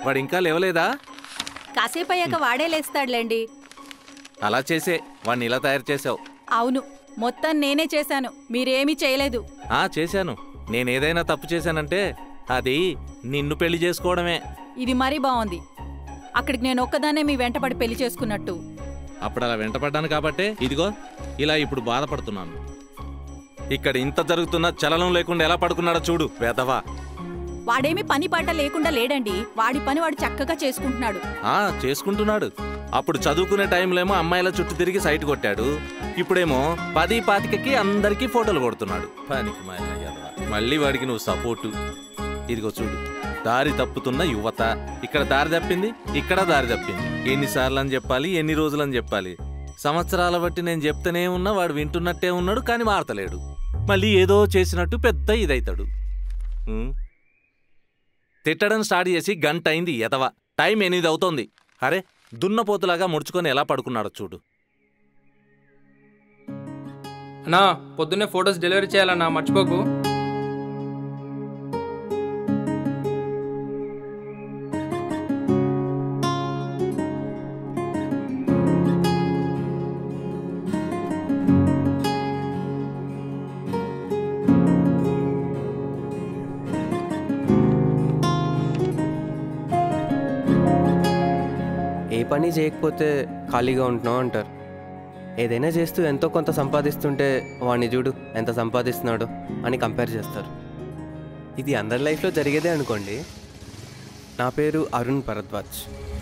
వాడు ఇంకా లేవలేదా కాసేపు అయ్యాక వాడే లేస్తాడులేండి అలా చేసే వాడిని ఇలా తయారు చేసావు అవును మొత్తం నేనే చేశాను మీరేమీ చేయలేదు ఆ చేశాను నేనేదైనా తప్పు చేశానంటే అది నిన్ను పెళ్లి చేసుకోవడమే ఇది మరీ బాగుంది అక్కడికి నేను ఒక్కదాన్నే మీ వెంటపడి పెళ్లి చేసుకున్నట్టు అప్పుడు అలా వెంటపడ్డాను కాబట్టే ఇదిగో ఇలా ఇప్పుడు బాధపడుతున్నాను ఇక్కడ ఇంత జరుగుతున్నా చలనం లేకుండా ఎలా పడుకున్నాడో చూడు వెదవా వాడేమీ పని పాట లేకుండా లేడండి వాడి పని వాడు చక్కగా చేసుకుంటున్నాడు ఆ చేసుకుంటున్నాడు అప్పుడు చదువుకునే టైంలో ఏమో అమ్మాయిల చుట్టూ తిరిగి సైట్ కొట్టాడు ఇప్పుడేమో పది పాతికకి అందరికీ ఫోటోలు కొడుతున్నాడు పనికి మాలిన ఎదవ. మళ్ళీ వాడికి నువ్వు సపోర్టు ఇదిగో చూడు దారి తప్పుతున్న యువత ఇక్కడ దారి తప్పింది ఇక్కడ దారి తప్పింది ఎన్నిసార్లు అని చెప్పాలి ఎన్ని రోజులు అని చెప్పాలి సంవత్సరాల బట్టి నేను చెప్తూనే ఉన్నా వాడు వింటున్నట్టే ఉన్నాడు కానీ మారతలేడు మళ్ళీ ఏదో చేసినట్టు పెద్ద ఇదైతాడు ఉం? తిట్టడం స్టార్ట్ చేసి గంట అయింది ఎదవ టైం ఎనిమిది అవుతోంది అరే దున్నపోతులాగా ముడుచుకొని ఎలా పడుకున్నాడో చూడు అన్నా పొద్దున్నే ఫొటోస్ డెలివరీ చేయాలన్నా మర్చిపోకు ఏ పని చేయకపోతే ఖాళీగా ఉంటున్నావు అంటారు ఏదైనా చేస్తూ ఎంతో కొంత సంపాదిస్తుంటే వాడిని చూడు ఎంత సంపాదిస్తున్నాడు అని కంపేర్ చేస్తారు ఇది అందరి లైఫ్లో జరిగేదే అనుకోండి నా పేరు అరుణ్ భరద్వాజ్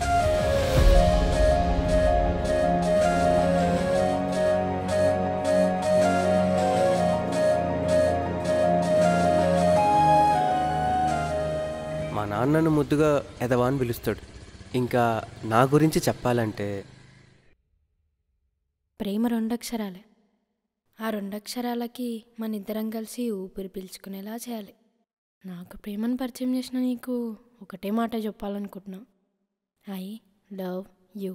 మా నాన్నను ముద్దుగా ఎదవా అని పిలుస్తాడు ఇంకా నా గురించి చెప్పాలంటే ప్రేమ రెండక్షరాలే ఆ రెండక్షరాలకి మన ఇద్దరం కలిసి ఊపిరి పీల్చుకునేలా చేయాలి నాకు ప్రేమను పరిచయం చేసిన నీకు ఒకటే మాట చెప్పాలనుకుంటున్నా ఐ లవ్ యూ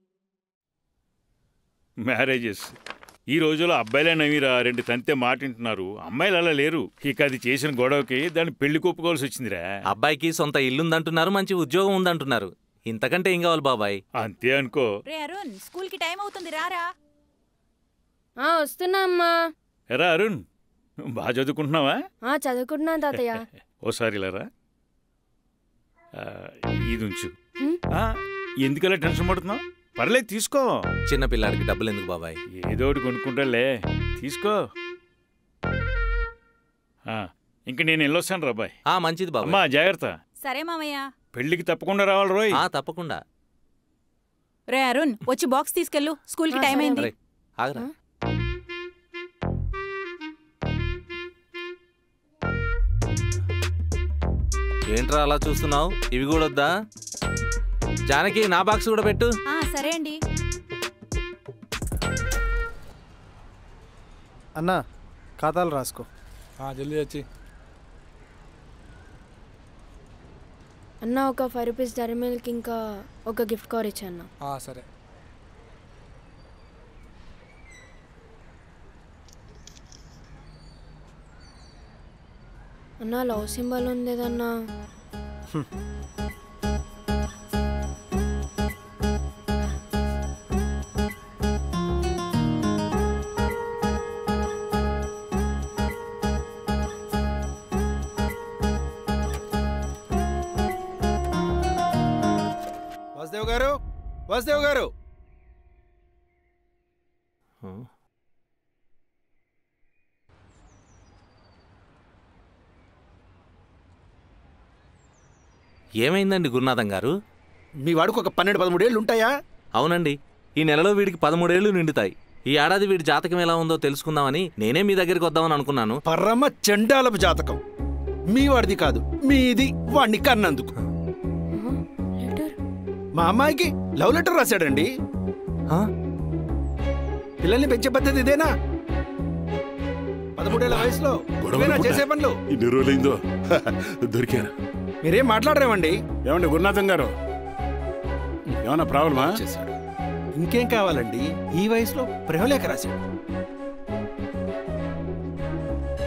మ్యారేజెస్ ఈ రోజుల్లో అబ్బాయిలే నవ్విరా రెండు తంతే మాట వింటున్నారు అమ్మాయిలు అలా లేరు ఇక అది చేసిన గొడవకి దాన్ని పెళ్లి కొప్పుకోవాల్సి వచ్చిందిరా అబ్బాయికి సొంత ఇల్లుందంటున్నారు మంచి ఉద్యోగం ఉందంటున్నారు ఇంతకంటే ఏం కావాలి బాబాయ్ అంతే అనుకో రే అరుణ్ స్కూల్ కి టైం అవుతుంది రారా ఆ, వస్తున్నా అమ్మా ఎరా అరుణ్ బాగా చదువుకుంటున్నావా ఆ, చదువుకుంటున్నా తాతయ్య ఓసారి ఇలారా ఆ, ఇది ఉంచు హ్మ్? ఆ, ఎందుకలా టెన్షన్ పడుతున్నావు పర్లేదు తీసుకో చిన్న పిల్లాడికి డబ్బులు ఎందుకు బాబాయ్ ఏదో ఒకటి కొనుక్కుంటాలే తీసుకో ఆ, ఇంక నేను వెళ్ళొస్తాను రాబాయ్ ఆ మంచిది బాబాయ్ అమ్మా జాగ్రత్త సరే మామయ్య పెళ్లికి తప్పకుండా రావాలి రోయ్ ఆ తప్పకుండా రే అరుణ్ వచ్చి బాక్స్ తీసుకెళ్ళు స్కూల్ కి ఆ, టైం సరే అయింది అరే ఆగరా ఏంట్రా అలా చూస్తున్నావు ఇవి కూడా వద్దా జానకి నా బాక్స్ కూడా పెట్టు ఆ సరే అండి అన్నా ఖాతాలు రాసుకో జల్దీ వచ్చి అన్న ఒక ఫైవ్ రూపీస్ డైరీ మిల్క్ ఇంకా ఒక గిఫ్ట్ కవర్ ఇచ్చా అన్న సరే అన్న లవ్ సింబల్ ఉంది ఏదన్నా వాసుదేవ్ గారు వాసుదేవ్ గారు ఏమైందండి గురునాథం గారు మీ వాడికి ఒక పన్నెండు పదమూడేళ్ళు ఉంటాయా అవునండి ఈ నెలలో వీడికి పదమూడేళ్లు నిండుతాయి ఈ ఏడాది వీడి జాతకం ఎలా ఉందో తెలుసుకుందామని నేనే మీ దగ్గరికి వద్దామని అనుకున్నాను పరమ చండాలపు జాతకం మీ వాడిది కాదు మీది వాడిని కన్నందుకు లెటర్ మా అమ్మాయికి లవ్ లెటర్ రాశాడండి ఆ? పిల్లల్ని పెంచే పద్ధతి ఇదేనా పదమూడేళ్ల వయసులో ఇవేనా చేసే పనులు ఇన్ని రోజులైందో దొరికారు మీరేం మాట్లాడరేమండి ఏమండి గురునాథం గారు ఏమన్నా ప్రాబ్లమా చేశాడు ఇంకేం కావాలండి ఈ వయసులో ప్రేమలేఖ రాశాడు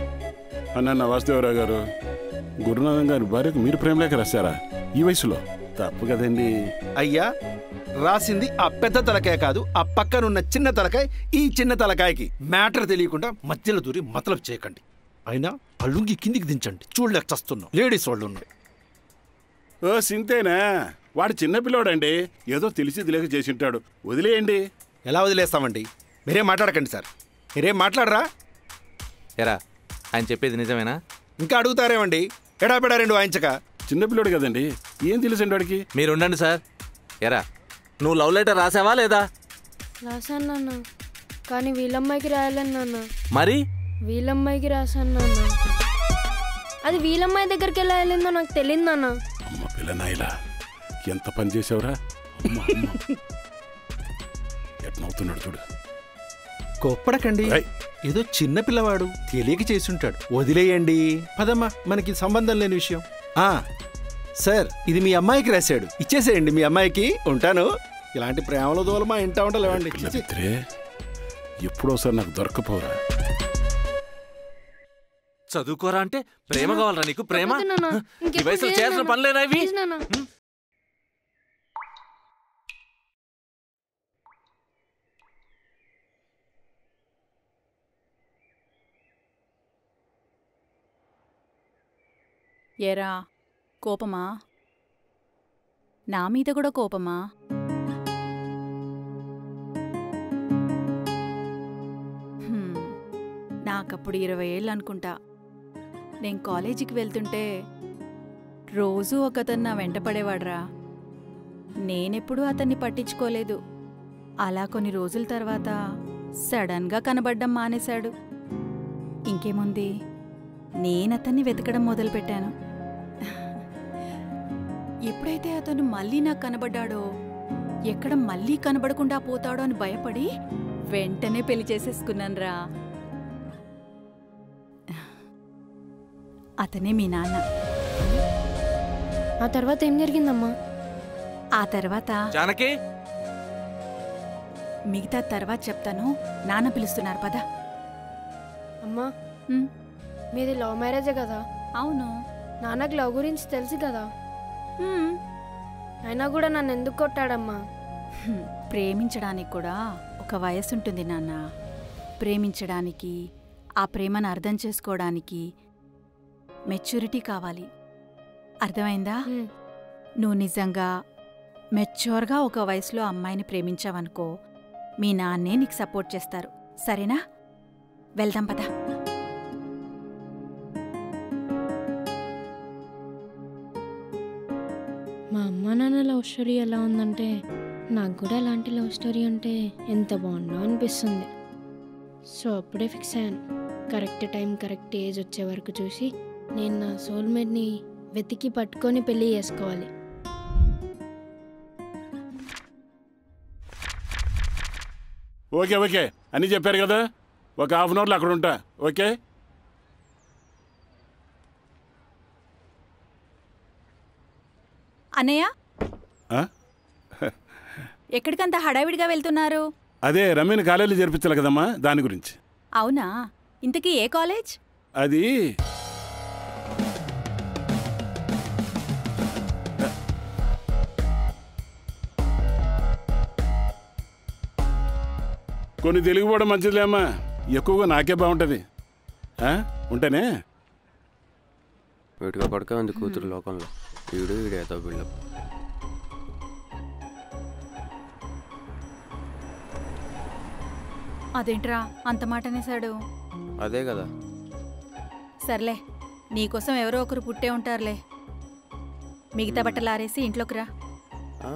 అన్న వాసుదేవరావు గారు గురునాథం గారి భార్యకు మీరు ప్రేమలేఖ రాశారా ఈ వయసులో తప్పు కదండి అయ్యా రాసింది ఆ పెద్ద తలకాయ కాదు ఆ పక్కనున్న చిన్న తలకాయ ఈ చిన్న తలకాయకి మ్యాటర్ తెలియకుండా మధ్యలో దూరి మతలబ్ చేయకండి అయినా ఆ లుంగి కిందికి దించండి చూడలేక చస్తున్నాం లేడీస్ వాళ్ళు ఉన్నాయి ఓ సింతేనా వాడు చిన్నపిల్లోడండి ఏదో తెలిసి తెలియక చేసి ఉంటాడు వదిలేయండి ఎలా వదిలేస్తామండి మీరేం మాట్లాడకండి సార్ మీరేం మాట్లాడరా ఎరా ఆయన చెప్పేది నిజమేనా ఇంకా అడుగుతారేమండి ఎడాపెడా రెండు వాయించక చిన్నపిల్లోడు కదండి ఏం తెలుసండి వాడికి మీరు ఉండండి సార్ ఎరా నువ్వు లవ్ లెటర్ రాసావా లేదా రాశాను నాన్న కానీ వీళ్ళమ్మాయికి రాయలేను నాన్న మరి వీళ్ళమ్మాయికి రాశాను నాన్న అది వీళ్ళమ్మాయి దగ్గరికి ఎలా వెళ్ళిందో నాకు తెలియదు నాన్న అమ్మ పిల్లనాయిలా ఎంత పని చేసావురా అమ్మ అమ్మ ఎట్నవుతున్నాడు చూడు గొప్పడకండి ఏయ్. ఏదో చిన్న పిల్లవాడు తెలియక చేసుంటాడు వదిలేయండి పదమ్మా మనకి సంబంధం లేని విషయం ఆ సార్ ఇది మీ అమ్మాయికి రాశాడు ఇచ్చేసేయండి మీ అమ్మాయికి ఉంటాను ఇలాంటి ప్రేమల దూల మా ఇంటా ఉండలేవండి పిల్ల మిత్రే ఎప్పుడోసారి నాకు దొరకపోరా చదువుకోరా అంటే ప్రేమ కావాలరా నీకు ప్రేమ వద్దు నాన్న. ఈ ఇంకెప్పుడు వయసులో చేయను చేయాల్సిన నాన్న. పనులేనా ఇవి ప్లీజ్ నాన్న. ఏరా కోపమా నా మీద కూడా కోపమా హ్మ్, నాకప్పుడు ఇరవై ఏళ్ళు అనుకుంటా నేను కాలేజీకి వెళ్తుంటే రోజూ ఒకతను నా వెంట పడేవాడ్రా నేనెప్పుడూ అతన్ని పట్టించుకోలేదు అలా కొన్ని రోజుల తర్వాత సడన్గా కనబడ్డం మానేశాడు ఇంకేముంది నేనతన్ని వెతకడం మొదలుపెట్టాను ఎప్పుడైతే అతను మళ్ళీ నాకు కనబడ్డాడో ఎక్కడ మళ్ళీ కనబడకుండా పోతాడో అని భయపడి వెంటనే పెళ్లి చేసేసుకున్నానురా అతనే మీ నాన్న ఆ తర్వాత ఏం జరిగిందమ్మా ఆ తర్వాత జానకి మిగతా తర్వాత చెప్తాను నాన్న పిలుస్తున్నారు పద అమ్మా ఉమ్, మీది లవ్ మ్యారేజే కదా అవును నాన్నకు లవ్ గురించి తెలుసు కదా ఉమ్, అయినా కూడా నన్ను ఎందుకు కొట్టాడమ్మా హ్మ్, ప్రేమించడానికి కూడా ఒక వయసు ఉంటుంది నాన్న ప్రేమించడానికి ఆ ప్రేమను అర్థం చేసుకోవడానికి మెచ్యూరిటీ కావాలి అర్థమైందా హ్మ్. నువ్వు నిజంగా మెచ్యూర్గా ఒక వయసులో అమ్మాయిని ప్రేమించావనుకో మీ నాన్నే నీకు సపోర్ట్ చేస్తారు సరేనా వెళ్దాం పదా మా అమ్మ నాన్న లవ్ స్టోరీ ఎలా ఉందంటే నాకు కూడా అలాంటి లవ్ స్టోరీ ఉంటే ఎంత బాగుండో అనిపిస్తుంది సో అప్పుడే ఫిక్స్ అయ్యాను కరెక్ట్ టైం కరెక్ట్ ఏజ్ వచ్చే వరకు చూసి నేను నా సోల్మేట్ని వెతికి పట్టుకొని పెళ్లి చేసుకోవాలి ఓకే ఓకే అన్నీ చెప్పారు కదా ఒక హాఫ్ అన్ అవర్లో అక్కడ ఉంటా ఓకే అన్నయ్య ఆ? ఎక్కడికంత హడావిడిగా వెళ్తున్నారు అదే రమ్యని కాలేజీలో చేర్పించాలి కదమ్మా దాని గురించి అవునా ఇంతకీ ఏ కాలేజ్ అది కొన్ని తెలిగిపోవడం మంచిదిలే అమ్మా ఎక్కువగా నాకే బాగుంటుంది ఆ? ఉంటానే వీటిగా పడక ఉంది కూతురు లోకంలో వీడు వీడేదో బిల్డప్ అదేంట్రా అంత మాట అనేశాడు అదే కదా సర్లే నీకోసం ఎవరో ఒకరు పుట్టే ఉంటారులే మిగతా బట్టలు ఆరేసి ఇంట్లోకి రా ఆ?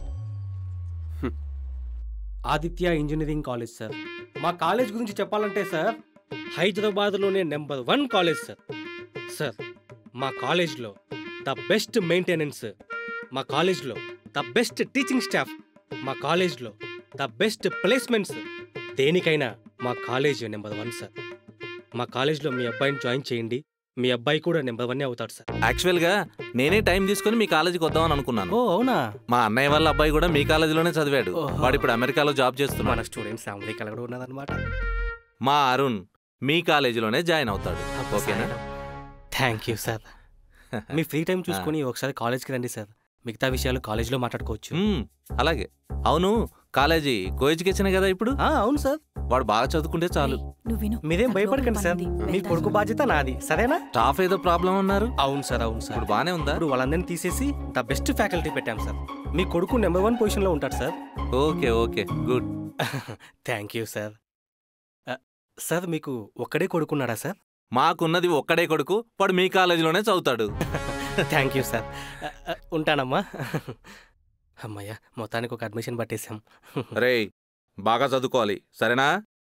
ఆదిత్య ఇంజనీరింగ్ కాలేజ్ సార్ మా కాలేజ్ గురించి చెప్పాలంటే సార్ హైదరాబాద్లోనే number one college sir sir మా కాలేజ్లో ద బెస్ట్ మెయింటెనెన్స్ మా కాలేజ్లో ద బెస్ట్ టీచింగ్ స్టాఫ్ మా కాలేజ్లో ద బెస్ట్ ప్లేస్మెంట్స్ దేనికైనా మా కాలేజ్ నెంబర్ వన్ సార్ మా కాలేజ్లో మీ అబ్బాయిని జాయిన్ చేయండి మీ అబ్బాయి కూడా నెంబర్ వన్ అవుతాడు సార్ యాక్చువల్గా నేనే టైం తీసుకొని మీ కాలేజీకి వద్దామని అనుకున్నాను ఓ అవునా మా అన్నయ్య వాళ్ళ అబ్బాయి కూడా మీ కాలేజీలోనే చదివాడు ఓహో. వాడు ఇప్పుడు అమెరికాలో జాబ్ మన చేస్తున్నాడు స్టూడెంట్స్ అమెరికాలో కూడా ఉన్నదన్నమాట మా అరుణ్ మీ కాలేజీలోనే జాయిన్ అవుతాడు ఓకేనా థ్యాంక్ యూ సార్ మీ ఫ్రీ టైం చూసుకొని ఒకసారి కాలేజ్కి రండి సార్ మిగతా విషయాలు కాలేజీలో మాట్లాడుకోవచ్చు మ్మ్, అలాగే అవును కాలేజీ కో ఎడ్యుకేషన్ కదా ఇప్పుడు ఆ, అవును సార్ వాడు బాగా చదువుకుంటే చాలు నువ్వు విను మీరేం నాకు భయపడకండి లోపల సార్ పని ఉంది. మీ వెళ్తాను. కొడుకు బాధ్యత నాది సరేనా స్టాఫ్ ఏదో ప్రాబ్లం అన్నారు అవును సార్ అవును సార్ ఇప్పుడు బానే ఉందా ఇప్పుడు వాళ్ళందరినీ తీసేసి ద బెస్ట్ ఫ్యాకల్టీ పెట్టాం సార్ మీ కొడుకు నెంబర్ వన్ పొజిషన్లో ఉంటాడు sir okay okay good thank you sir ఆ, సార్ మీకు ఒక్కడే కొడుకున్నాడా సార్ మాకున్నది ఒక్కడే కొడుకు వాడు మీ కాలేజీలోనే చదువుతాడు థ్యాంక్ యూ సార్ ఆ, ఆ, ఉంటానమ్మా అమ్మయ్య మొత్తానికి ఒక అడ్మిషన్ పట్టేశాం రేయ్ బాగా చదువుకోవాలి సరేనా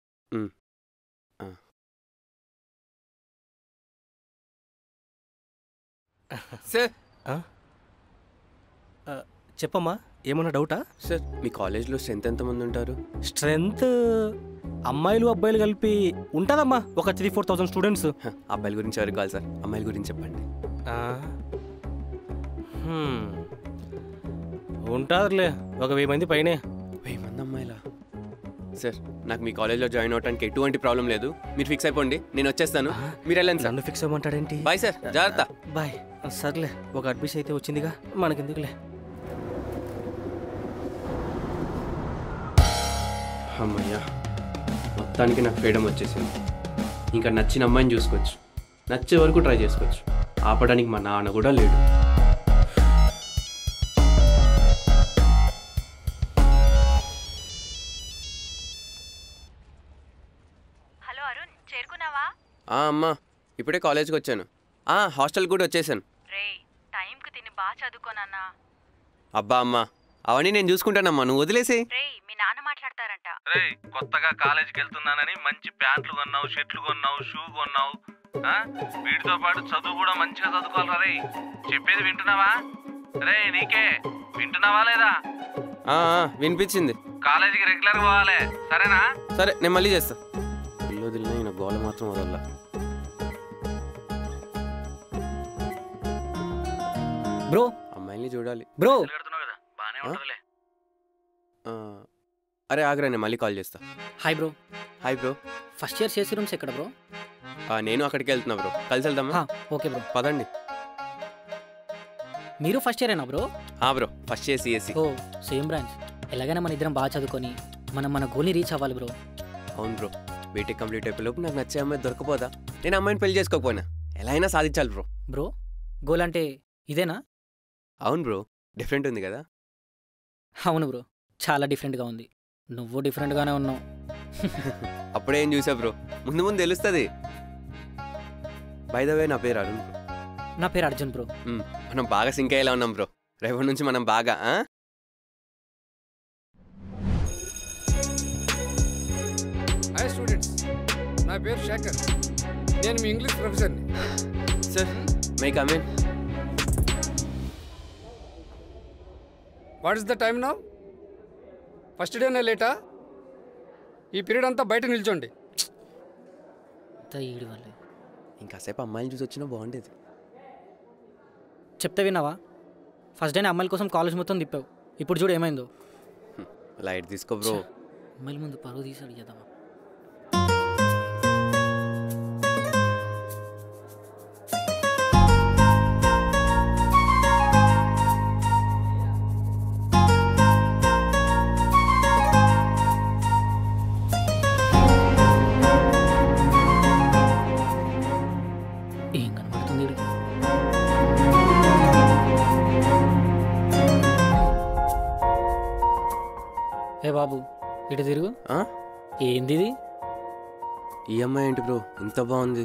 సార్ చెప్పమ్మా ఏమన్నా డౌటా సార్ మీ కాలేజ్లో స్ట్రెంత్ ఎంతమంది ఉంటారు స్ట్రెంగ్త్ అమ్మాయిలు అబ్బాయిలు కలిపి ఉంటుందమ్మా ఒక త్రీ ఫోర్ థౌసండ్ స్టూడెంట్స్ హ, అబ్బాయిల గురించి ఎవరికి కావాలి సార్ అమ్మాయిల గురించి చెప్పండి ఉంటారులే ఒక వెయ్యి మంది పైనే వెయ్యి మంది అమ్మాయిలా సార్ నాకు మీ కాలేజ్లో జాయిన్ అవడానికి ఎటువంటి ప్రాబ్లం లేదు మీరు ఫిక్స్ అయిపోండి నేను వచ్చేస్తాను మీరు వెళ్ళండి సార్ నన్ను ఫిక్స్ అవ్వమంటాడేంటి బాయ్ సార్ జాగ్రత్త బాయ్ సర్లే ఒక అడ్మిషన్ అయితే వచ్చిందిగా మనకెందుకులే అమ్మయ్యా మొత్తానికి నాకు ఫ్రీడమ్ వచ్చేసింది ఇంకా నచ్చిన అమ్మాయిని చూసుకోవచ్చు నచ్చే వరకు ట్రై చేసుకోవచ్చు ఆపడానికి మా నాన్న కూడా లేడు హలో అరుణ్ చేరుకున్నావా ఆ, అమ్మా ఇప్పుడే కాలేజ్కి వచ్చాను ఆ, హాస్టల్ కూడా వచ్చేసాను రేయ్ టైంకి తిని బాగా చదువుకోనన్నా అబ్బా అమ్మా అవన్నీ నేను చూసుకుంటానమ్మా నువ్వు వదిలేసి రేయ్ మీ నాన్న మాట్లాడతారంట రేయ్ కొత్తగా కాలేజీకి వెళ్తున్నానని మంచి ప్యాంట్లు కొన్నావు షర్ట్లు కొన్నావు షూ కొన్నావు ఆ? వీటితో పాటు చదువు కూడా మంచిగా చదువుకోవాలరా రే చెప్పేది వింటున్నావా రే నీకే వింటున్నావా లేదా ఆ, ఆ, వినిపించింది కాలేజీకి రెగ్యులర్ పోవాలి సరేనా సరే నేను మళ్ళీ చేస్తా ఇల్లు వదిలినా ఈయన గోల మాత్రం వదల్లా బ్రో అమ్మాయిని చూడాలి బ్రో కదా బానే ఆ? ఉంటదిలే ఆ, అరే ఆగ్రా నేను మళ్ళీ కాల్ చేస్తా hi bro hi bro first year చేసి రూమ్స్ ఎక్కడ బ్రో ఆ, నేను అక్కడికి వెళ్తున్నా బ్రో కలిసి వెళ్దామా హా, ఓకే బ్రో పదండి మీరు ఫస్ట్ ఇయరేనా బ్రో ఆ బ్రో ఫస్ట్ ఇయర్ సిఎస్సి ఓ సేమ్ బ్రాంచ్ ఎలాగైనా మన ఇద్దరం బాగా చదువుకొని మనం మన గోల్ని రీచ్ అవ్వాలి బ్రో అవును బ్రో బీటెక్ కంప్లీట్ అయిపోయేలోపు నాకు నచ్చే అమ్మాయి దొరకపోదా నేను అమ్మాయిని పెళ్లి చేసుకోకపోయినా ఎలా అయినా సాధించాలి బ్రో బ్రో గోల్ అంటే ఇదేనా అవును బ్రో డిఫరెంట్ ఉంది కదా అవును బ్రో చాలా డిఫరెంట్గా ఉంది నువ్వు డిఫరెంట్గానే ఉన్నావు అప్పుడే ఏం చూసా బ్రో ముందు ముందు తెలుస్తుంది బై ద వే నా పేరు అరుణ్ బ్రో నా పేరు అర్జున్ బ్రో మ్, మనం బాగా సింక్ అయ్యేలా ఉన్నాం బ్రో రేపటి నుంచి మనం బాగా ఆ? హాయ్ స్టూడెంట్స్ నా పేరు శేఖర్ నేను మీ ఇంగ్లీష్ ప్రొఫెసర్ని sir may come in what is the time now first డేనే లేటా ఈ పీరియడ్ అంతా బయట నిల్చోండి అంతా ఈడి వల్లే ఇంకాసేపు అమ్మాయిని చూసి వచ్చినా బాగుండేది చెప్తే విన్నావా ఫస్ట్ డేనే అమ్మాయిల కోసం కాలేజ్ మొత్తం తిప్పావు ఇప్పుడు చూడు ఏమైందో లైట్ తీసుకో బ్రో అమ్మాయిల ముందు పరువు తీసి అడిగేద్దామా ఏం కనబడుతుంది ఈడికి? ఏ బాబు ఇటు తిరుగు ఆ? ఏంది ఇది ఈ అమ్మాయి ఏంటి బ్రో ఇంత బాగుంది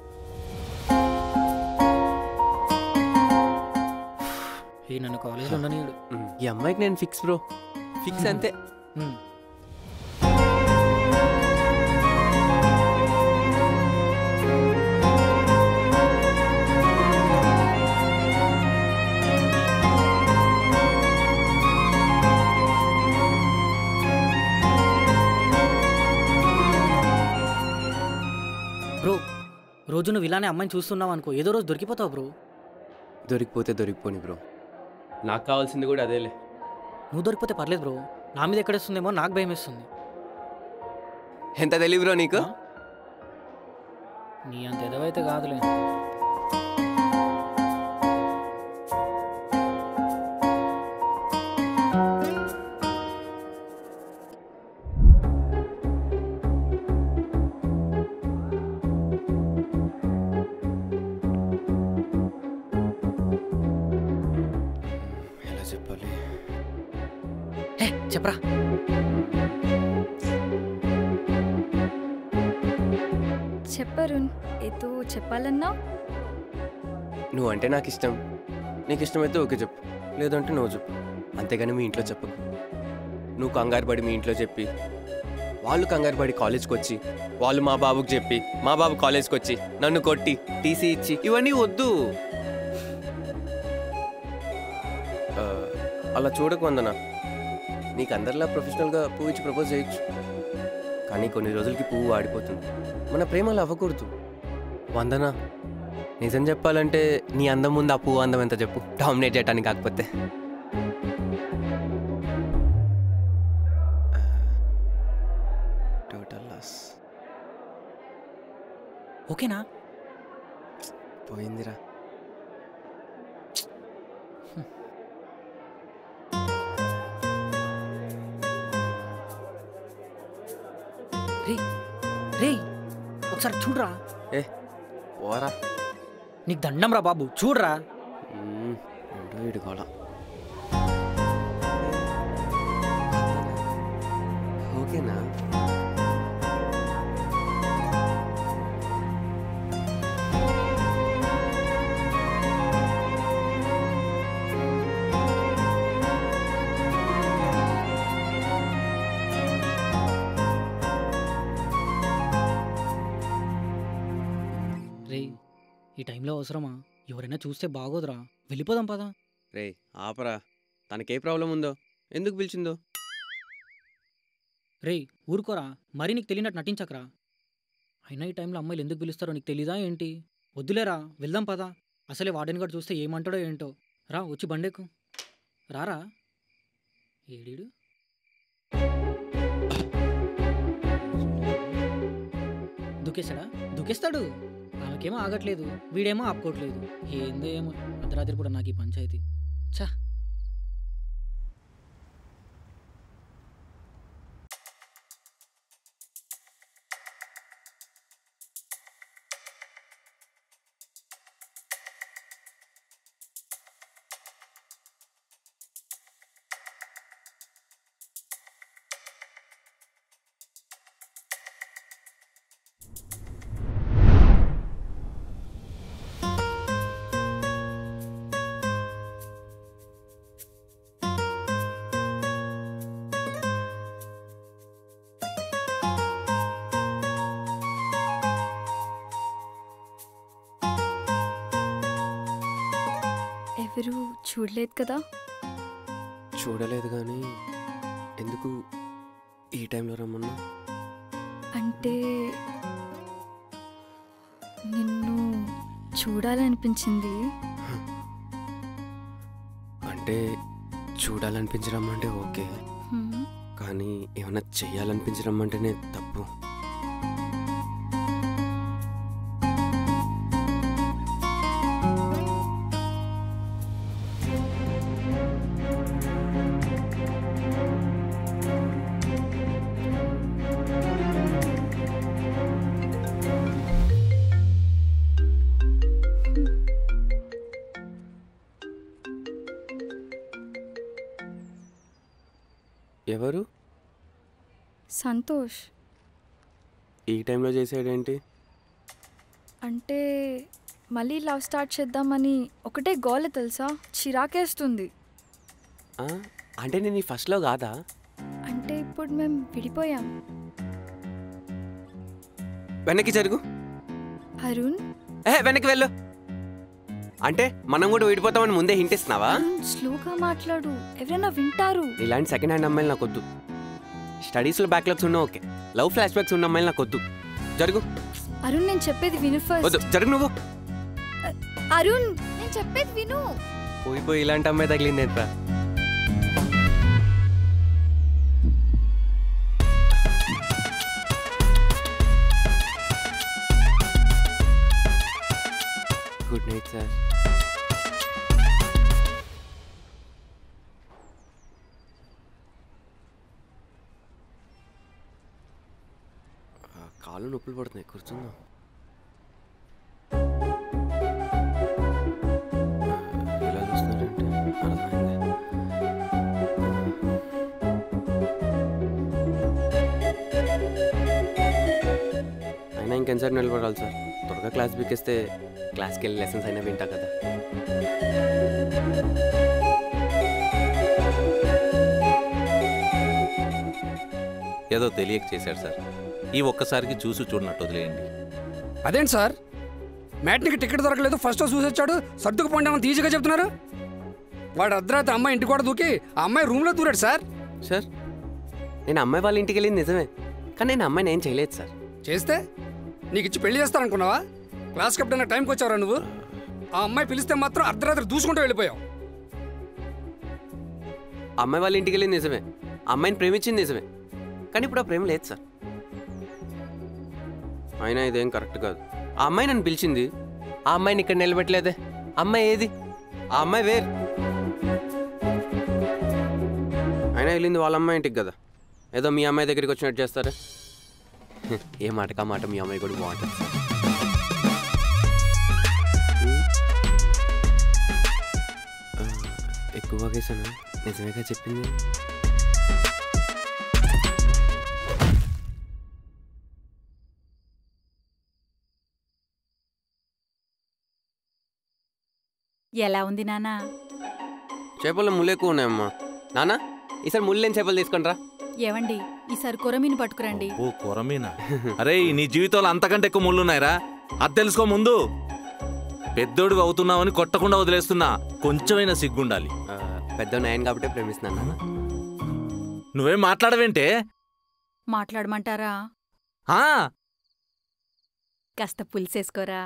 ఈ నన్ను కాలేజ్లో ఉండనీయుడు మ్, ఈ అమ్మాయికి నేను ఫిక్స్ బ్రో ఫిక్స్ అంతే ఉమ్. బ్రో రోజు నువ్వు ఇలానే అమ్మాయిని చూస్తున్నావు అనుకో ఏదో రోజు దొరికిపోతావు బ్రో దొరికిపోతే దొరికిపోని బ్రో నాకు కావాల్సింది కూడా అదేలే నువ్వు దొరికిపోతే పర్లేదు బ్రో నా మీద ఎక్కడేస్తుందేమో నాకు భయం వేస్తుంది ఎంత తెలివి బ్రో నీకు ఆ? నీ అంత ఎదవైతే కాదులే చెప్పరా చెప్పరుణ్ ఏదో చెప్పాలన్నా నువ్వు అంటే నాకు ఇష్టం నీకు ఇష్టమైతే ఓకే చెప్పు లేదంటే నువ్వు చెప్పు అంతేగాని మీ ఇంట్లో చెప్పు నువ్వు కంగారు పడి మీ ఇంట్లో చెప్పి వాళ్ళు కంగారు పడి కాలేజ్కి వచ్చి వాళ్ళు మా బాబుకి చెప్పి మా బాబు కాలేజ్కి వచ్చి నన్ను కొట్టి టీసీ ఇచ్చి ఇవన్నీ వద్దు ఆ, అలా చూడకు వందన నీకు అందరిలా ప్రొఫెషనల్గా పువ్వు ఇచ్చి ప్రపోజ్ చేయొచ్చు కానీ కొన్ని రోజులకి పువ్వు వాడిపోతుంది మన ప్రేమ అలా అవ్వకూడదు వందన నిజం చెప్పాలంటే నీ అందం ముందు ఆ పువ్వు అందం ఎంత చెప్పు డామినేట్ చేయడానికి కాకపోతే టోటల్ లాస్ ఓకేనా పోయిందిరా రే రే ఒకసారి చూడరా ఏ పోరా నీకు దండం రా బాబు చూడరా మ్మ్, ఏంటో వీడి గోల ఓకేనా రే ఈ టైంలో అవసరమా ఎవరైనా చూస్తే బాగోదురా వెళ్ళిపోదాం పదా రే ఆపరా తనకే ప్రాబ్లం ఉందో ఎందుకు పిలిచిందో రే ఊరుకోరా మరీ నీకు తెలియనట్టు నటించకరా అయినా ఈ టైంలో అమ్మాయిలు ఎందుకు పిలుస్తారో నీకు తెలీదా ఏంటి వద్దులేరా వెళ్దాం పదా అసలే వార్డెన్ గారు చూస్తే ఏమంటాడో ఏంటో రా వచ్చి బండెక్కు రారా ఏడీడు దుకేస్తాడా దుకేస్తాడు ఆమెకేమో ఆగట్లేదు వీడేమో ఆపుకోవట్లేదు ఏందో ఏమో అర్ధరాత్రి కూడా నాకు ఈ పంచాయతీ చా ఎవరు చూడలేదు కదా చూడలేదు కానీ ఎందుకు ఈ టైంలో రమ్మన్నా అంటే నిన్ను చూడాలనిపించింది అంటే చూడాలనిపించడం అంటే ఓకే హ్మ్. కానీ ఏమైనా చెయ్యాలనిపించడం అంటేనే తప్పు ఎవరు సంతోష్ ఈ టైంలో చేసాడేంటి అంటే మళ్ళీ లవ్ స్టార్ట్ చేద్దామని ఒకటే గోల తెలుసా చిరాకేస్తుంది ఆ? అంటే నేను ఈ ఫస్ట్లో కాదా అంటే ఇప్పుడు మేము విడిపోయాం వెనక్కి జరుగు అరుణ్ ఏ వెనక్కి వెళ్ళు అంటే మనం కూడా విడిపోతామని ముందే హింట్ ఇస్తున్నావా అరుణ్ స్లోగా మాట్లాడు ఎవరైనా వింటారు ఇలాంటి సెకండ్ హ్యాండ్ అమ్మాయిలు నాకు వద్దు స్టడీస్లో బ్యాక్లాగ్స్ ఉన్నా ఓకే లవ్ ఫ్లాష్ బ్యాక్స్ ఉన్న అమ్మాయిలు నాకు వద్దు జరుగు అరుణ్ నేను చెప్పేది విను వద్దు ఫస్ట్ జరుగు నువ్వు అరుణ్ నేను చెప్పేది విను పోయి పోయి ఇలాంటి అమ్మాయి తగిలింది ఏంట్రా గుడ్ నైట్ సార్ కాళ్ళు నొప్పులు పడుతున్నాయి కూర్చుందాం ఇలా చూస్తున్నారంటే అర్థమైంది సెకండ్ సైడ్ నిలబడాలి సార్ త్వరగా క్లాస్ బిక్కిస్తే క్లాస్కి వెళ్ళి లెసన్స్ అయినా వింటా కదా ఏదో తెలియక చేశాడు సార్ ఈ ఒక్కసారికి చూసి చూడనట్టు వదిలేయండి అదేంటి సార్ మ్యాట్నికి టికెట్ దొరకలేదు ఫస్ట్ చూసి వచ్చాడు సర్దుకు పండామని ఈజీగా చెప్తున్నారు వాడు అర్ధరాత్రి అమ్మాయి ఇంటికి కూడా దూకి ఆ అమ్మాయి రూమ్లో దూరాడు సార్ సార్ నేను అమ్మాయి వాళ్ళ ఇంటికి వెళ్ళింది నిజమే కానీ నేను అమ్మాయిని ఏం చేయలేదు సార్ చేస్తే నీకు ఇచ్చి పెళ్లి చేస్తారనుకున్నావా క్లాస్ కెప్టెన్ టైంకి వచ్చావురా నువ్వు ఆ అమ్మాయి పిలిస్తే మాత్రం అర్ధరాత్రి దూసుకుంటూ వెళ్ళిపోయావు అమ్మాయి వాళ్ళ ఇంటికి వెళ్ళింది నిజమే అమ్మాయిని ప్రేమించింది నిజమే కానీ ఇప్పుడు ఆ ప్రేమ లేదు సార్ అయినా ఇదేం కరెక్ట్ కాదు ఆ అమ్మాయి నన్ను పిలిచింది ఆ అమ్మాయిని ఇక్కడ నిలబెట్టలేదే అమ్మాయి ఏది ఆ అమ్మాయి వేరు అయినా వెళ్ళింది వాళ్ళ అమ్మాయి ఇంటికి కదా ఏదో మీ అమ్మాయి దగ్గరికి వచ్చినట్టు చేస్తారా ఏ మాటకా మాట మీ అమ్మాయి కూడా బాగుంటుంది సార్ ఆ, ఎక్కువ వేసాను నిజమేగా చెప్పింది ఎలా ఉంది నానా చేపల్లో ముళ్ళు ఎక్కువ ఉన్నాయమ్మా నానా ఈసారి ముళ్ళు లేని చేపలు తీసుకొని రా ఏవండి ఈసారి కొరమీను పట్టుకురండి ఓ కొరమీనా అరే నీ జీవితంలో అంతకంటే ఎక్కువ ముళ్ళున్నాయిరా అది తెలుసుకో ముందు పెద్దోడు అవుతున్నావని కొట్టకుండా వదిలేస్తున్నా కొంచెమైనా సిగ్గుండాలి ఆ, పెద్ద నాయన కాబట్టి ప్రేమిస్తున్నాను నాన్న నువ్వేం మాట్లాడవేంటే మాట్లాడమంటారా ఆ, కాస్త పులిసేసుకోరా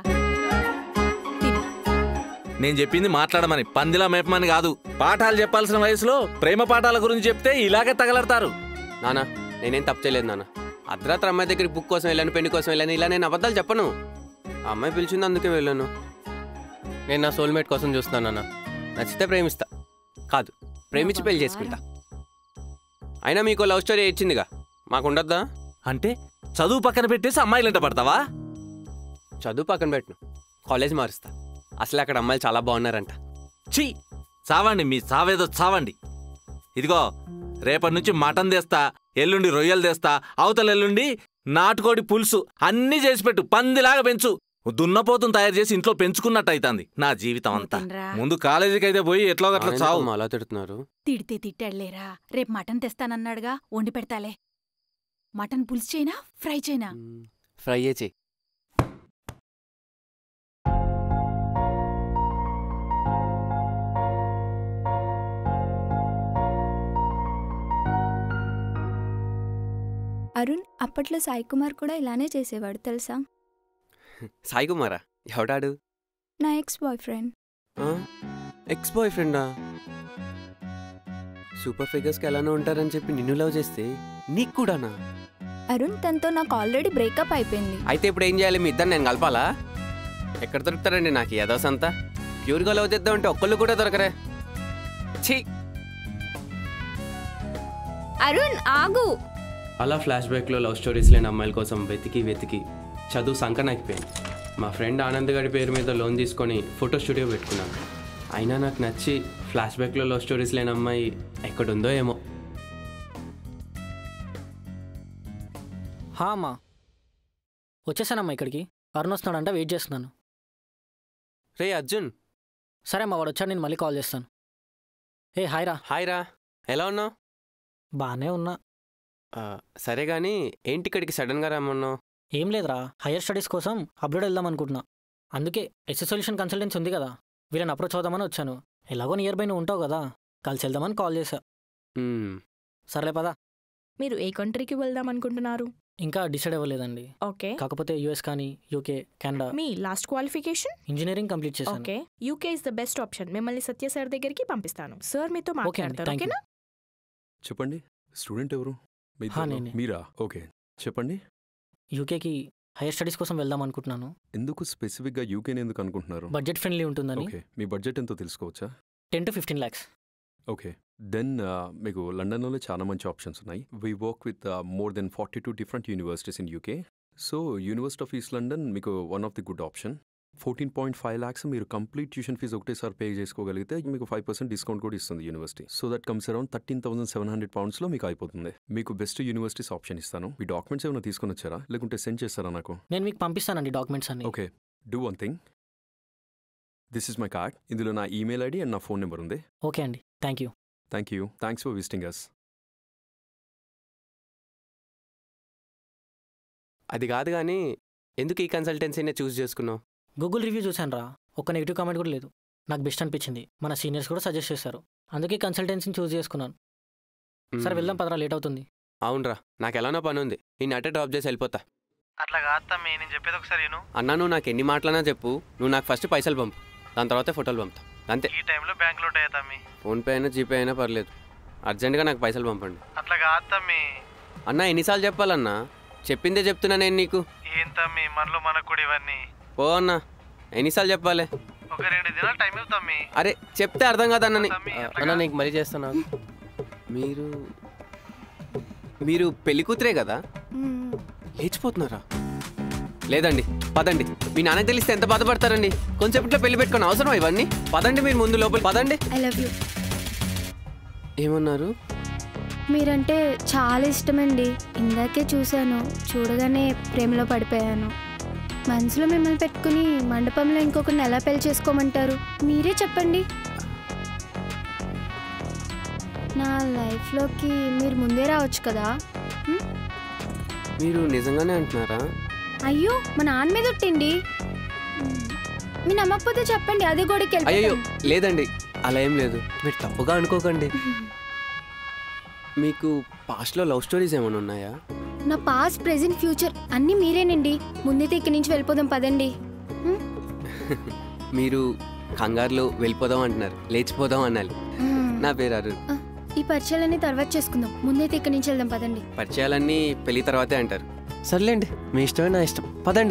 నేను చెప్పింది మాట్లాడమని పందిలా మేపమని కాదు పాఠాలు చెప్పాల్సిన వయసులో ప్రేమ పాఠాల గురించి చెప్తే ఇలాగే తగలడతారు నానా నేనేం తప్పు చేయలేదు నాన్న అర్ధరాత్రి అమ్మాయి దగ్గరికి బుక్ కోసం వెళ్ళాను పెళ్లి కోసం వెళ్ళాను ఇలా నేను అబద్ధాలు చెప్పను ఆ అమ్మాయి పిలిచింది అందుకే వెళ్ళాను నేను నా సోల్మేట్ కోసం చూస్తున్నాను నాన్న నచ్చితే ప్రేమిస్తా కాదు ప్రేమించి పెళ్లి చేసుకుంటా అయినా మీకు లవ్ స్టోరీ ఇచ్చిందిగా మాకు ఉండొద్దా అంటే చదువు పక్కన పెట్టేసి అమ్మాయిలంట పడతావా చదువు పక్కన పెట్టను కాలేజ్ మారుస్తా అసలు అక్కడ అమ్మాయిలు చాలా బాగున్నారంట ఛీ చావండి మీ చావేదో చావండి ఇదిగో రేపటి నుంచి మటన్ తెస్తా ఎల్లుండి రొయ్యలు తెస్తా అవతల ఎల్లుండి నాటుకోడి పులుసు అన్నీ చేసి పెట్టు పందిలాగా పెంచు దున్నపోతుని తయారు చేసి ఇంట్లో పెంచుకున్నట్టు అవుతుంది నా జీవితం అంతా తినరా. ముందు కాలేజీకి అయితే పోయి ఎట్లో గట్ల ఆయన చావు పాపం అలా తిడుతున్నారు తిడితే తిట్టాడులేరా రేపు మటన్ తెస్తానన్నాడుగా వండి పెడతాలే మటన్ పులుసు చేయనా ఫ్రై చేయనా ఫ్రై చేయి అరుణ్ అప్పట్లో సాయి కుమార్ కూడా ఇలానే చేసేవాడు తెలుసా సాయి కుమారా ఎవడాడు నా ex boyfriend ex boy ఫ్రెండా సూపర్ ఫిగర్స్కి ఎలానో ఉంటారని చెప్పి నిన్ను లవ్ చేస్తే నీకు కూడానా అరుణ్ తనతో నాకు ఆల్రెడీ బ్రేకప్ అయిపోయింది అయితే ఇప్పుడు ఏం చేయాలి మీ ఇద్దరు నేను కలపాలా ఎక్కడ దొరుకుతారండి నాకు ఏదో సంత ప్యూర్గా లవ్ చేద్దామంటే ఒక్కళ్ళు కూడా దొరకరే ఛీ అరుణ్ ఆగు అలా ఫ్లాష్ బ్యాక్లో లవ్ స్టోరీస్ లేని అమ్మాయిల కోసం వెతికి వెతికి చదువు సంకనాకిపోయింది మా ఫ్రెండ్ ఆనంద్ గడి పేరు మీద లోన్ తీసుకొని ఫోటో స్టూడియో పెట్టుకున్నాను అయినా నాకు నచ్చి ఫ్లాష్ బ్యాక్లో లవ్ స్టోరీస్ లేని అమ్మాయి ఎక్కడుందో ఏమో హా అమ్మా వచ్చేసానమ్మా ఇక్కడికి అరుణ్ వస్తున్నాడంట వెయిట్ చేస్తున్నాను రే అర్జున్ సరే అమ్మా వాడు వచ్చాడు నేను మళ్ళీ కాల్ చేస్తాను ఏ హాయ్ రా హాయ్ రా ఎలా ఉన్నావు బాగానే ఉన్నా సరే కానీ ఏంటి ఇక్కడికి సడన్గా రమ్మన్నావు ఏం లేదురా హైయర్ స్టడీస్ కోసం అప్లోడ్ వెళ్దాం అనుకుంటున్నా అందుకే ఎస్ఎస్ సొల్యూషన్ కన్సల్టెన్సీ ఉంది కదా వీళ్ళని అప్రోచ్ అవుదామని వచ్చాను ఎలాగో నియర్ బై నువ్వు ఉంటావు కదా కలిసి వెళ్దామని కాల్ చేశా సర్లే పదా మీరు ఏ కంట్రీకి వెళ్దాం అనుకుంటున్నారు ఇంకా డిసైడ్ అవ్వలేదండి ఓకే కాకపోతే యుఎస్ కానీ యూకే కెనడా మీ లాస్ట్ క్వాలిఫికేషన్ ఇంజనీరింగ్ కంప్లీట్ చేశాను okay UK is the best option మిమ్మల్ని సత్య సార్ దగ్గరికి పంపిస్తాను సార్ మీతో ఓకే అండి మాట్లాడతారు థ్యాంక్ యూ ఓకేనా చెప్పండి స్టూడెంట్ ఎవరు మీ హా, ఇద్దరు? నేనే. మీరా ఓకే చెప్పండి యూకేకి హైయర్ స్టడీస్ కోసం వెళ్దాం అనుకుంటున్నాను ఎందుకు స్పెసిఫిక్గా యూకేని ఎందుకు అనుకుంటున్నారు బడ్జెట్ ఫ్రెండ్లీ ఉంటుందని ఓకే మీ బడ్జెట్ ఎంతో తెలుసుకోవచ్చా ten to fifteen lakhs okay then మీకు లండన్లో చాలా మంచి ఆప్షన్స్ ఉన్నాయి we work with more than forty two different universities in UK so university of east London మీకు one of the good option fourteen point five lakhs మీరు complete tuition fee ఒకటేసారి pay చేసుకోగలిగితే మీకు ఫైవ్ పర్సెంట్ డిస్కౌంట్ కూడా ఇస్తుంది university so that comes around thirteen thousand seven hundred పౌండ్స్లో మీకు అయిపోతుంది మీకు బెస్ట్ యూనివర్సిటీస్ ఆప్షన్ ఇస్తాను మీ డాక్యుమెంట్స్ ఏమైనా తీసుకొని వచ్చారా లేకుంటే సెండ్ చేస్తారా నాకు నేను మీకు పంపిస్తానండి డాక్యుమెంట్స్ అన్ని okay do one thing this is my card ఇందులో నా ఈమెయిల్ ఐడి అండ్ నా ఫోన్ నెంబర్ ఉంది ఓకే అండి thank you thank you thanks for visiting us అది కాదు కానీ ఎందుకు ఈ కన్సల్టెన్సీనే చూస్ చేసుకున్నావు గూగుల్ రివ్యూ చూశాను రా ఒక్క నెగిటివ్ కామెంట్ కూడా లేదు నాకు బెస్ట్ అనిపించింది మన సీనియర్స్ కూడా సజెస్ట్ చేశారు అందుకే కన్సల్టెన్సీని చూస్ చేసుకున్నాను సరే వెళ్దాం పదరా లేట్ అవుతుంది అవునరా నాకు ఎలానో పని ఉంది నేను అట్టే డ్రాప్ చేసి వెళ్ళిపోతా అట్లా కాదు తమ్మి నేను చెప్పేది ఒకసారి విను అన్నా నువ్వు నాకు ఎన్ని మాటలన్నా చెప్పు నువ్వు నాకు ఫస్ట్ పైసలు పంపు దాని తర్వాత ఫోటోలు పంపుతా అంతే ఈ టైంలో బ్యాంకులో ఉంటాయా తమ్మి ఫోన్పే అయినా జీపే అయినా పర్లేదు అర్జెంటుగా నాకు పైసలు పంపండి అట్లా కాదు తమ్మి అన్నా ఎన్నిసార్లు చెప్పాలన్నా చెప్పిందే చెప్తున్నా నేను నీకు ఏం తమ్మి మనలో మనకు కూడా ఇవన్నీ పో అన్నా ఎన్నిసార్లు చెప్పాలి ఒక రెండు దినాలు టైం ఇవ్వు తమ్మి అరే చెప్తే అర్థం కాదన్న అన్న నీకు మళ్ళీ చేస్తాను మీరు మీరు పెళ్లి కూతురే కదా లేచిపోతున్నారా లేదండి పదండి మీ నాన్నకి తెలిస్తే ఎంత బాధపడతారండి కొంచెంసేపట్లో పెళ్లి పెట్టుకుని అవసరం ఇవన్నీ పదండి మీరు ముందు లోపల పదండి ఐ లవ్ యూ ఏమన్నారు మీరంటే చాలా ఇష్టమండి ఇందాకే చూశాను చూడగానే ప్రేమలో పడిపోయాను మనసులో మిమ్మల్ని పెట్టుకుని మండపంలో ఇంకొకరిని ఎలా పెళ్లి చేసుకోమంటారు మీరే చెప్పండి నా లైఫ్లోకి మీరు ముందే రావచ్చు కదా హ్మ్? మీరు నిజంగానే అంటున్నారా అయ్యో మా నాన్న మీద ఒట్టండి మీ నమ్మకపోతే చెప్పండి అదే గోడికి అయ్యో వెళ్ళిపోతాను. లేదండి అలా ఏం లేదు మీరు తప్పుగా అనుకోకండి మీకు పాస్ట్లో లవ్ స్టోరీస్ ఏమైనా ఉన్నాయా నా పాస్ట్ ప్రెజెంట్ ఫ్యూచర్ అన్నీ మీరేనండి ముందైతే ఇక్కడి నుంచి వెళ్ళిపోదాం పదండి మీరు కంగారులో వెళ్ళిపోదాం అంటున్నారు లేచిపోదాం అనాలి మ్మ్. నా పేరు అరుణ్ ఆ, ఈ పరిచయాలన్నీ తర్వాత చేసుకుందాం ముందైతే ఇక్కడి నుంచి వెళ్దాం పదండి పరిచయాలన్నీ పెళ్లి తర్వాతే అంటారు సర్లేండి మీ ఇష్టమే నా ఇష్టం పదండి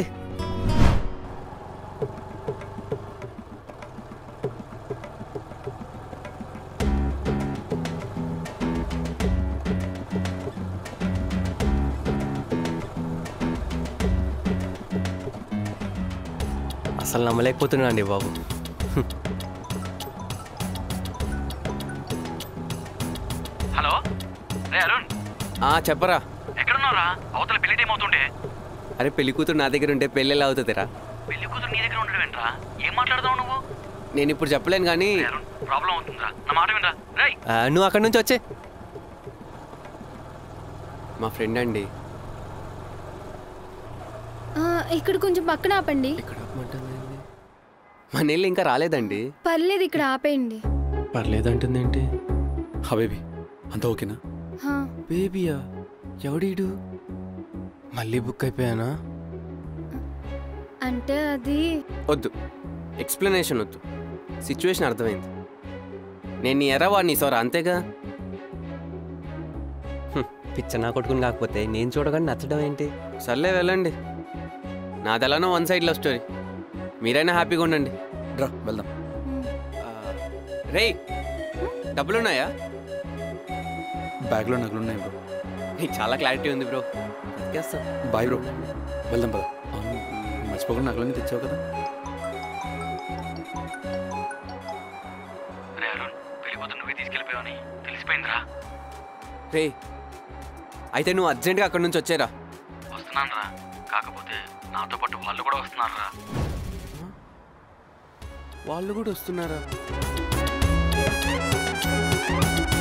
అసలు నమ్మలేకపోతున్నా అండి బాబు హలో రే అరుణ్ ఆ చెప్పరా ఎక్కడున్నారా అవతల పెళ్లి టైం అవుతుంటే అరే పెళ్లి కూతురు నా దగ్గర ఉంటే పెళ్ళి ఎలా అవుతుందిరా పెళ్లి కూతురు నీ దగ్గర ఉండడం ఏంట్రా ఏం మాట్లాడదావు నువ్వు నేను ఇప్పుడు చెప్పలేను కానీ ప్రాబ్లం అవుతుందిరా నా మాట వినరా రేయ్ ఆ, నువ్వు అక్కడి నుంచి వచ్చే మా ఫ్రెండ్ అండి ఆ, ఇక్కడ కొంచెం పక్కన ఆపండి మన ఇల్లు ఇంకా రాలేదండి పర్లేదు ఇక్కడ ఆపేయండి పర్లేదంటుంది ఏంటి హబేబీ అంతా ఓకేనా హా, బేబీయా ఎవడీడు మళ్ళీ బుక్ అయిపోయానా అంటే అది వద్దు ఎక్స్ప్లెనేషన్ వద్దు సిచ్యువేషన్ అర్థమైంది నేను నీ ఎర్ర వాడిని సోరా అంతేగా హ్మ్, పిచ్చ నా కొట్టుకుని కాకపోతే నేను చూడగానే నచ్చడం ఏంటి సర్లే వెళ్ళండి నాదెలానో వన్ సైడ్లో స్టోరీ మీరైనా హ్యాపీగా ఉండండి రా వెళ్దాం రేయ్ డబ్బులున్నాయా బ్యాగ్లో నగలున్నాయి బ్రో నీకు చాలా క్లారిటీ ఉంది బ్రో బతికేస్తా బాయ్ బ్రో వెళ్దాం పద అవును మర్చిపోకుండా నగలన్నీ తెచ్చావు కదా రే అరుణ్ పెళ్లి కూతురు నువ్వే తీసుకెళ్ళిపోయావని తెలిసిపోయిందిరా రే అయితే నువ్వు అర్జెంటుగా అక్కడి నుంచి వచ్చేరా వస్తున్నాను రా కాకపోతే నాతో పాటు వాళ్ళు కూడా వస్తున్నారు రా వాళ్ళు కూడా వస్తున్నారా